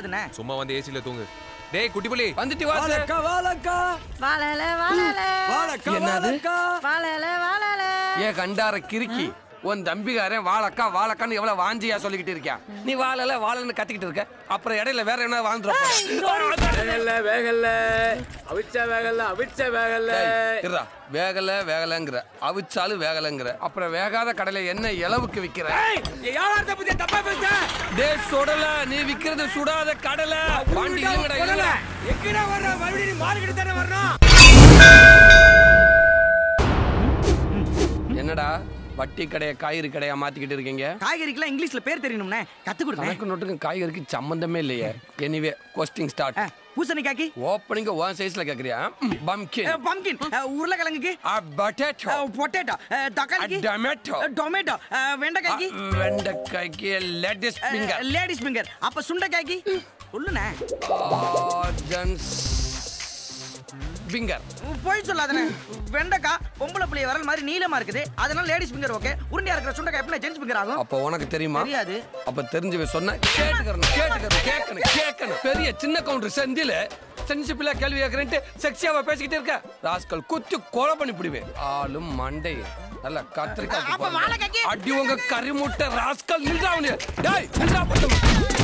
முடியாதுண்ணே சும்மா வந்து ஏசில தூங்கு டேய் குட்டி புலி வந்துட்டு வாசு வாழக்கா வாழக்கா வாழல வாழல வாழக்கா என்னது? வாழக்கா வாழல வாழல ஏன் கண்டார கிறுக்கி உன் தம்பிகாரன் வாழக்கா வாழக்கான்னு எவ்வளவு வாஞ்சியா சொல்லிக்கிட்டு இருக்கான் நீ வாழல வாழன்னு கத்திக்கிட்டு இருக்க அப்புறம் இடையில வேற என்ன வாழ்ந்துரும் வேகல்ல வேகல்ல அவிச்ச வேகல்ல அவிச்ச வேகல்ல இருடா வேகல வேகலங்கிற அவிச்சாலும் வேகலங்கிற அப்புறம் வேகாத கடலை என்ன இளவுக்கு விக்கிற யாரார்த்த பத்தி தப்பா பேச டே சுடல நீ விக்கிறது சுடாத கடலை பாண்டி இல்லங்கடா இல்ல எங்கடா வர்ற மறுபடியும் நீ மார்க்கெட் தானே வரணும் என்னடா வட்டி கடையை காய்கறி கடையா மாத்திக்கிட்டு இருக்கீங்க காய்கறிக்கெல்லாம் இங்கிலீஷ்ல பேர் தெரியணும்ண்ணே கத்து கொடுங்க கணக்கு நோட்டுக்கும் காய்கறிக்கு சம்பந்தமே இல்லையே எனிவே கோஸ்டிங் ஸ்டார்ட் பூசணிக்காய்க்கு ஓப்பனிங் ஒன் சைஸ்ல கேக்குறியா பம்கின் பம்கின் உருளைக்கிழங்குக்கு பொட்டேட்டோ பொட்டேட்டோ தக்காளிக்கு டொமேட்டோ டொமேட்டோ வெண்டைக்காய்க்கு வெண்டைக்காய்க்கு லெட்டிஸ் ஃபிங்கர் லேடிஸ் ஃபிங்கர் அப்ப சுண்டைக்காய்க்கு சொல்லுண்ணே ஆர்ஜன்ஸ் ஃபிங்கர் போய் சொல்லாதண்ணே வெண்டைக்காய் பொம்பளை புள்ளைய வரல் மாதிரி நீளமா இருக்குது அதனால லேடிஸ் ஃபிங்கர் ஓகே உருண்டையா இருக்கிற சுண்டைக்காய் எப்படி ஜென்ஸ் ஃபிங்கர் ஆகும் அப்போ உனக்கு தெரியுமா தெரியாது. அப்ப தெரிஞ்சு சொன்ன கேட்டுக்கறணும் கேட்டுக்கறணும் கேட்கணும் கேட்கணும் பெரிய சின்ன கவுண்டர் செந்தில சென்சிபிளா கேள்வி கேட்கறேன்ட்டு செக்ஸியாவா பேசிக்கிட்டே இருக்க ராஸ்கல் குத்து கொலை பண்ணி பிடிவேன் ஆளும் மண்டை நல்ல கத்திரிக்காய் அப்ப வாழைக்காய்க்கு? அடி உங்க கறி முட்டை ராஸ்கல் நின்றா உனிய டேய் நின்றா பட்டம்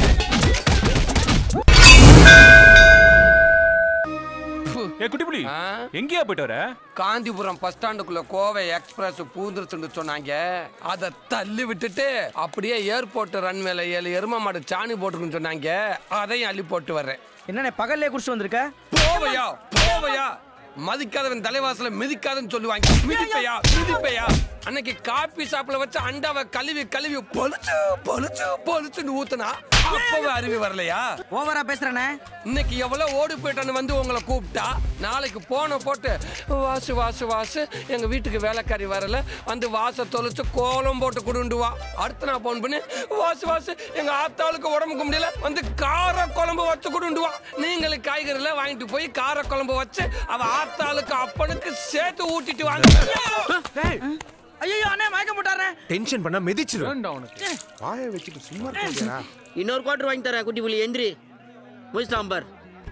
ஏ குட்டி புலி ஆ? எங்கேயா போயிட்டு வர காந்திபுரம் பஸ் ஸ்டாண்டுக்குள்ள கோவை எக்ஸ்பிரஸ் பூந்துருச்சுன்னு சொன்னாங்க அதை தள்ளி விட்டுட்டு அப்படியே ஏர்போர்ட் ரன்வேல ஏழு எரும மாடு சாணி போட்டுருக்குன்னு சொன்னாங்க அதையும் அள்ளி போட்டு வர்றேன் என்னண்ணே பகல்லே குடிச்சு வந்திருக்க போவையா போவையா மதிக்காதவன் தலைவாசல மிதிக்காதன்னு சொல்லுவாங்க மிதிப்பையா மிதிப்பையா அன்னைக்கு காபி ஷாப்ல வச்ச அண்டாவை கழுவி கழுவி பொலிச்சு பொலிச்சு பொலிச்சுன்னு ஊத்துனா அப்பவே அறிவு வரலையா ஓவரா பேசுறேண்ணே இன்னைக்கு எவ்வளவு ஓடி போயிட்டான்னு வந்து உங்களை கூப்பிட்டா நாளைக்கு போன போட்டு வாசு வாசு வாசு எங்க வீட்டுக்கு வேலைக்காரி வரல வந்து வாச தொலைச்சு கோலம் போட்டு கொடுண்டு வா அடுத்து நான் போன் பண்ணி வாசு வாசு எங்க ஆத்தாளுக்கு உடம்புக்கு முடியல வந்து கார குழம்பு வச்சு கொடுண்டு வா நீங்களும் காய்கறில வாங்கிட்டு போய் கார குழம்பு வச்சு அவ ஆத்தாளுக்கு அப்பனுக்கு சேர்த்து ஊட்டிட்டு வாங்க ஐயோ அண்ணே மயக்க போட்டாரே டென்ஷன் பண்ணா மிதிச்சிரு வாயை வச்சுட்டு சும்மா இருக்கா இன்னொரு குவார்டர் வாங்கி தரேன் குட்டி புலி எந்திரி முடிச்சிட்டான் பார்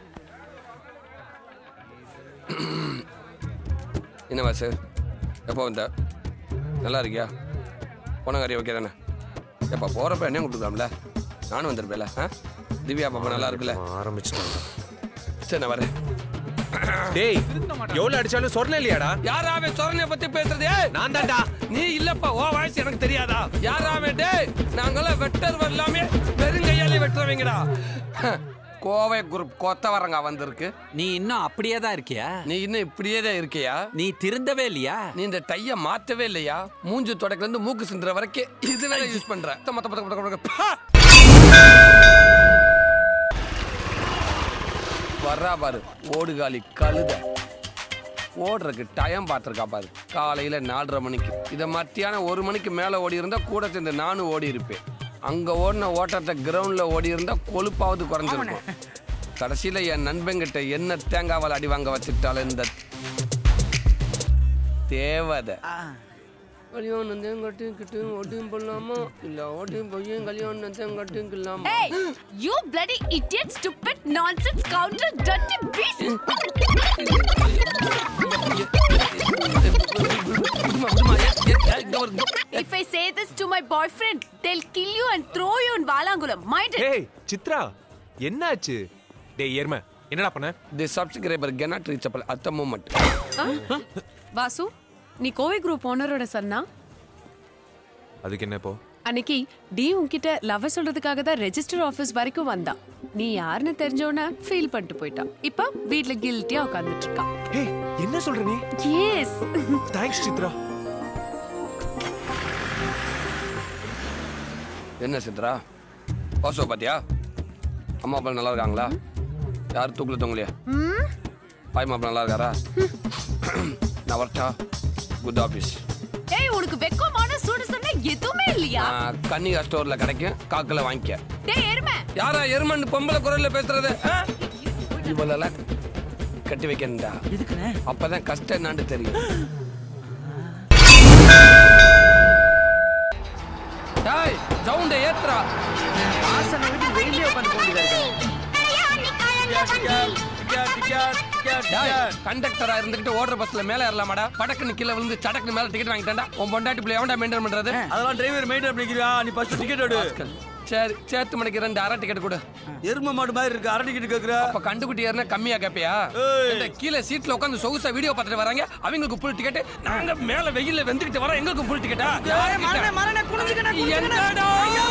என்ன வாசு எப்போ வந்த நல்லா இருக்கியா போன காரியம் ஓகே தானே எப்போ போகிறப்ப என்ன கொடுக்கலாம்ல நானும் வந்திருப்பேல ஆ திவ்யா பாப்பா நல்லா இருக்குல்ல ஆரம்பிச்சிட்டாங்க சரி நான் வரேன் டேய் எவ்வளவு அடிச்சாலும் சொரண இல்லையாடா யாராவே சொரணைய பத்தி பேசுறது ஏய், நான் தான்டா நீ இல்லப்பா ஓ வயசு எனக்கு தெரியாதா யாராவே டேய் நாங்களாம் வெட்டர் வரலாமே பெருங்கையாலே வெட்டுறவங்கடா கோவை குரூப் கொத்தவரங்க வந்திருக்கு நீ இன்னும் அப்படியே தான் இருக்கியா நீ இன்னும் இப்படியே தான் இருக்கியா நீ திருந்தவே இல்லையா நீ இந்த டைய மாத்தவே இல்லையா மூஞ்சு தொடக்கல இருந்து மூக்கு சிந்துற வரைக்கும் இது வேற யூஸ் பண்ற மத்த மத்த மத்த மத்த மத்த பா! வர்றா பாரு ஓடுகாலி கழுத ஓடுறதுக்கு டைம் பார்த்துருக்கா பாரு காலையில நாலரை மணிக்கு இதை மத்தியானம் ஒரு மணிக்கு மேலே ஓடி இருந்தா கூட சேர்ந்து நானும் ஓடி இருப்பேன் அங்க ஓடின ஓட்டத்தை கிரவுண்ட்ல ஓடி இருந்தா கொழுப்பாவது குறைஞ்சிருக்கும் கடைசியில என் நண்பங்கிட்ட என்ன தேங்காவால் அடி வாங்க வச்சுட்டாலும் இந்த தேவதை கல்யாணம் தேங்கட்டும் கிட்டும் ஓட்டியும் போடலாமா இல்ல ஓட்டியும் போயும் கல்யாணம் தேங்கட்டும் கில்லாமா Hey, you bloody idiot, stupid, nonsense, counter, dirty beast! If I say this to my boyfriend, they'll kill you and throw you in Valangulam. Mind it. ஏய் சித்ரா என்னாச்சு டேய் ஏர்ம என்னடா பண்ண the subscriber cannot reachable at the moment Vasu நீ Kovai group ஓனரோட சன்னா அதுக்கு என்ன இப்போ அன்னைக்கு டி உன்கிட்ட லவ் சொல்றதுக்காக தான் ரெஜிஸ்டர் ஆபீஸ் வரைக்கும் வந்தா நீ யாருன்னு தெரிஞ்சோன ஃபீல் பண்ணிட்டு போயிட்டான் இப்ப வீட்ல கில்ட்டியா உட்கார்ந்துட்டு இருக்கா ஏய் என்ன சொல்ற நீ எஸ் தேங்க்ஸ் சித்ரா என்ன சித்ரா ஓசோ பாத்தியா அம்மா அப்பா நல்லா இருக்காங்களா யார் தூக்கல தூங்கலையா பாய் மாப்பா நல்லா இருக்காரா நான் வரட்டா குட் ஆஃபீஸ் ஏய் உனக்கு வெக்கமான சூடு சொன்னா எதுவுமே இல்லையா கன்னிகா ஸ்டோர்ல கிடைக்கும் காக்கில் வாங்கிக்க டேய் எருமை யாரா எருமன் பொம்பளை குரல்ல பேசுறது ஆ? இவளெல்லாம் கட்டி வைக்கணும்டா எதுக்குண்ணே அப்பதான் கஷ்டம் என்னான்னு தெரியும் டேய் சவுண்ட ஏத்துறா ஆசனை விட்டு வெயிலே உட்காந்து போக வேண்டியதா இருக்கு கண்டக்டரா இருந்துகிட்டு ஓடுற பஸ்ல மேல ஏறலாமாடா படக்குன்னு கீழே விழுந்து சடக்குன்னு மேல டிக்கெட் வாங்கிட்டாண்டா உன் பொண்டாட்டி பிள்ளை எவன்டா மெயின்டைன் பண்றது அதெல்லாம் டிரைவர் மெயின்டைன் பண்ணிக்கிறா நீ ஃபர்ஸ்ட் டிக்கெட் எடு சரி சேர்த்து மணிக்கு ரெண்டு அரை டிக்கெட் கொடு எரும மாடு மாதிரி இருக்கு அரை டிக்கெட் கேக்குற அப்ப கண்டுக்குட்டி ஏறினா கம்மியா கேப்பியா இந்த கீழே சீட்ல உட்காந்து சொகுசா வீடியோ பார்த்துட்டு வராங்க அவங்களுக்கு ஃபுல் டிக்கெட் நாங்க மேல வெயில்ல வெந்துக்கிட்டு வரோம் எங்களுக்கு ஃபுல் டிக்கெட்டா மரண மரண குனிஞ்சுக்கடா என்னடா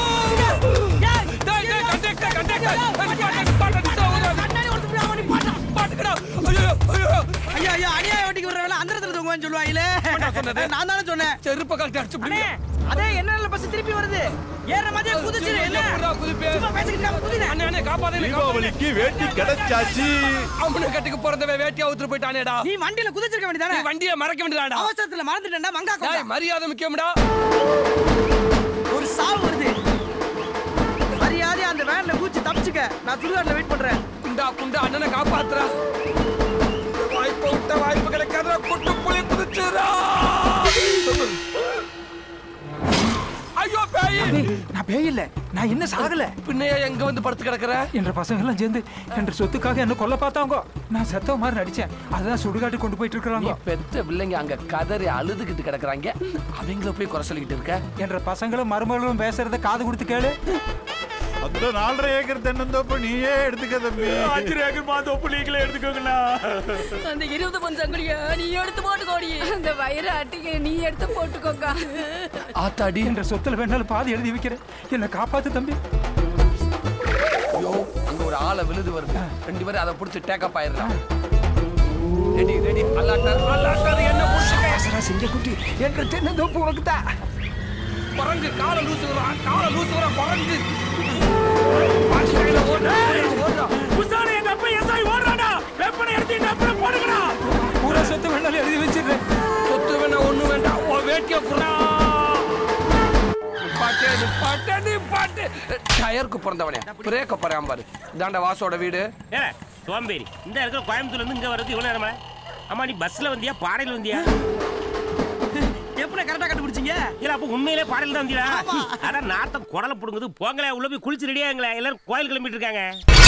டேய் டேய் கண்டக்டர் கண்டக்டர் பாட்டுக்கடா ஐயோ ஐயோ ஐயா ஐயா அநியாய ஓட்டிக்கு வர வேலை அந்த இடத்துல தூங்குவான்னு சொல்லுவாங்களே சொன்னது? நான் தானே சொன்னேன் செருப்ப கழட்டி அடிச்சு அண்ணே பிடிங்க அதே என்ன பஸ் திருப்பி வருது ஏற மாதிரியே குதிச்சிரு என்ன எப்படிடா குதிப்பே? சும்மா பேசிக்கிட்டு நாம குதிரை அண்ணே அண்ணே காப்பாதே தீபாவளிக்கு வேட்டி கிடைச்சாச்சு அம்மனை கட்டுக்கு பிறந்தவன் வேட்டியா ஊத்துட்டு போயிட்டானேடா நீ வண்டியில குதிச்சிருக்க நீ வேண்டியதானே வண்டியை மறக்க வேண்டியதாடா அவசரத்துல மறந்துட்டேன்டா மங்கா டேய் கொண்டா. மரியாதை முக்கியம்டா ஒரு சாவு வருது மரியாதை அந்த வேன்ல கூச்சி தப்பிச்சுக்க நான் சுடுகாட்டுல வெயிட் பண்றேன் குண்டா குண்டா அண்ணனை காப்பாத்துறா வாய்ப்பு விட்ட வாய்ப்பு கிடைக்காத குட்டு புளி குதிச்சுரா ஐயோ பேய் நான் பேய் இல்ல நான் இன்னும் சாகல பின்னையா எங்க வந்து படுத்து கிடக்குற என்ற பசங்க எல்லாம் சேர்ந்து என்ற சொத்துக்காக என்ன கொல்ல பார்த்தாங்க நான் செத்த மாதிரி நடிச்சேன் அதான் சுடுகாட்டு கொண்டு போயிட்டு நீ இருக்கிறாங்க பெத்த பிள்ளைங்க அங்க கதறி அழுதுகிட்டு கிடக்குறாங்க அவங்கள போய் குறை சொல்லிக்கிட்டு இருக்க என்ற பசங்களும் மருமகளும் பேசுறத காது கொடுத்து கேளு அந்த நாலரை ஏக்கர் தென்னந்தோப்பு நீயே எடுத்துக்க தம்பி அஞ்சு ஏக்கர் மாத்தோப்பு நீங்களே எடுத்துக்கோங்கண்ணா அந்த இருபது பஞ்சங்குடிய நீ எடுத்து போட்டுக்கோடி அந்த வயிறு அட்டிக்க நீ எடுத்து போட்டுக்கோக்கா ஆத்தாடி என்ற சொத்துல வேணாலும் பாதி எழுதி வைக்கிறேன் என்னை காப்பாத்து தம்பி ஐயோ அங்க ஒரு ஆளை விழுது வருது ரெண்டு பேரும் அதை புடிச்சு டேக்கப் ஆயிடுறான் ரெடி ரெடி அல்லாட்டார் அல்லாட்டார் என்ன புடிச்சுக்க சிங்கக்குட்டி என்ற தென்னந்தோப்பு உனக்கு தான் குரங்கு காலை லூசு வரா காலை லூசு வரா குரங்கு பாஸ்டைல ஓடுறா ஓடுறா புசான எங்க அப்பா எஸ்ஐ ஓடுறாடா வெப்பனை எடுத்து எங்க அப்பா போடுங்கடா பூரா சொத்து வேணாலும் எழுதி வச்சிடுறேன் சொத்து வேணா ஒண்ணு வேண்டாம் உன் வேட்டிய குறா பாட்டு பாட்டு நீ பாட்டு டயருக்கு பிறந்தவனே பிரேக்க போறான் பாரு இதாண்ட வாசோட வீடு ஏ சோம்பேறி இந்த இருக்கிற கோயம்புத்தூர்ல இருந்து இங்க வரது இவ்வளவு நேரமா அம்மா நீ பஸ்ல வந்தியா பாடையில வந்தியா எப்படி கரெக்டா கண்டுபிடிச்சீங்க இல்ல அப்ப உண்மையிலே பாடையில தான் வந்தியா அதான் நாத்த குடலை புடுங்குது போங்களே உள்ள போய் குளிச்சு ரெடியாங்களே எல்லாரும் கோயில் கிளம்பிட்டு இருக்காங்க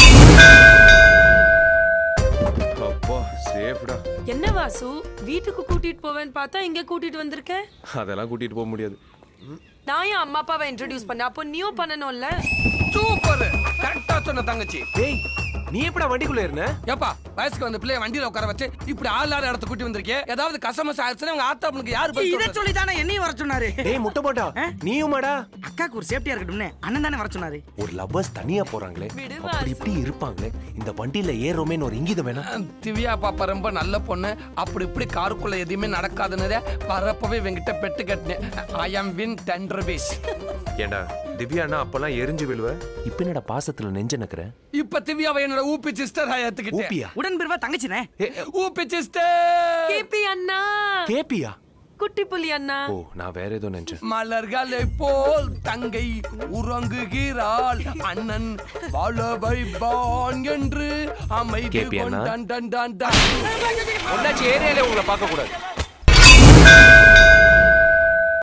அப்பா சேஃப்டா என்ன வாசு வீட்டுக்கு கூட்டிட்டு போவேன்னு பார்த்தா இங்க கூட்டிட்டு வந்திருக்க அதெல்லாம் கூட்டிட்டு போக முடியாது நான் ஏன் அம்மா அப்பாவை இன்ட்ரோடியூஸ் பண்ண அப்போ நீயும் பண்ணணும்ல சூப்பர் கரெக்டா சொன்ன தங்கச்சி டேய் நீ எப்படா வண்டிக்குள்ள இருந்த ஏப்பா வயசுக்கு வந்த பிள்ளைய வண்டியில உட்கார வச்சு இப்படி ஆளாட இடத்த கூட்டி வந்திருக்கே ஏதாவது கசமச ஆச்சுன்னா உங்க ஆத்தாப்பனுக்கு யாரு பதில் இதை சொல்றது? சொல்லி தானே என்னையும் வர சொன்னாரு டேய் முட்டை போட்டா நீயுமாடா அக்காக்கு ஒரு சேஃப்டியா இருக்கட்டும்னு அண்ணன் தானே வர சொன்னாரு ஒரு லவ்வர்ஸ் தனியா போறாங்களே விடு அப்படி இப்படி இருப்பாங்களே இந்த வண்டியில ஏறோமேன்னு ஒரு இங்கிதம் வேணா திவ்யா பாப்பா ரொம்ப நல்ல பொண்ணு அப்படி இப்படி காருக்குள்ள எதுவுமே நடக்காதுன்னு வரப்பவே இவங்கிட்ட பெட்டு கட்டினேன் ஐ ஆம் வின் டென் ருபீஸ் ஏண்டா திவ்யாண்ணா அப்பெல்லாம் எரிஞ்சு விழுவ இப்ப என்னடா பாசத்துல நெஞ்ச நக்குற இப்ப திவ்யாவை என்னோட ஊப்பி சிஸ்டர் ஏத்துக்கிட்டேன் ஊப்பியா உடன் பிறவா தங்கச்சினே ஊப்பி சிஸ்டர் கேபி அண்ணா கேப்பியா குட்டி புலி அண்ணா ஓ நான் வேற ஏதோ நினைச்சேன் மலர்களை போல் தங்கை உறங்குகிறாள் அண்ணன் வாழ வைப்பான் என்று அமைதி கேப்பியா அண்ணா? கொண்டான் டன் டன் டன். ஒன்னாச்சு ஏரியால உங்களை பார்க்க கூடாது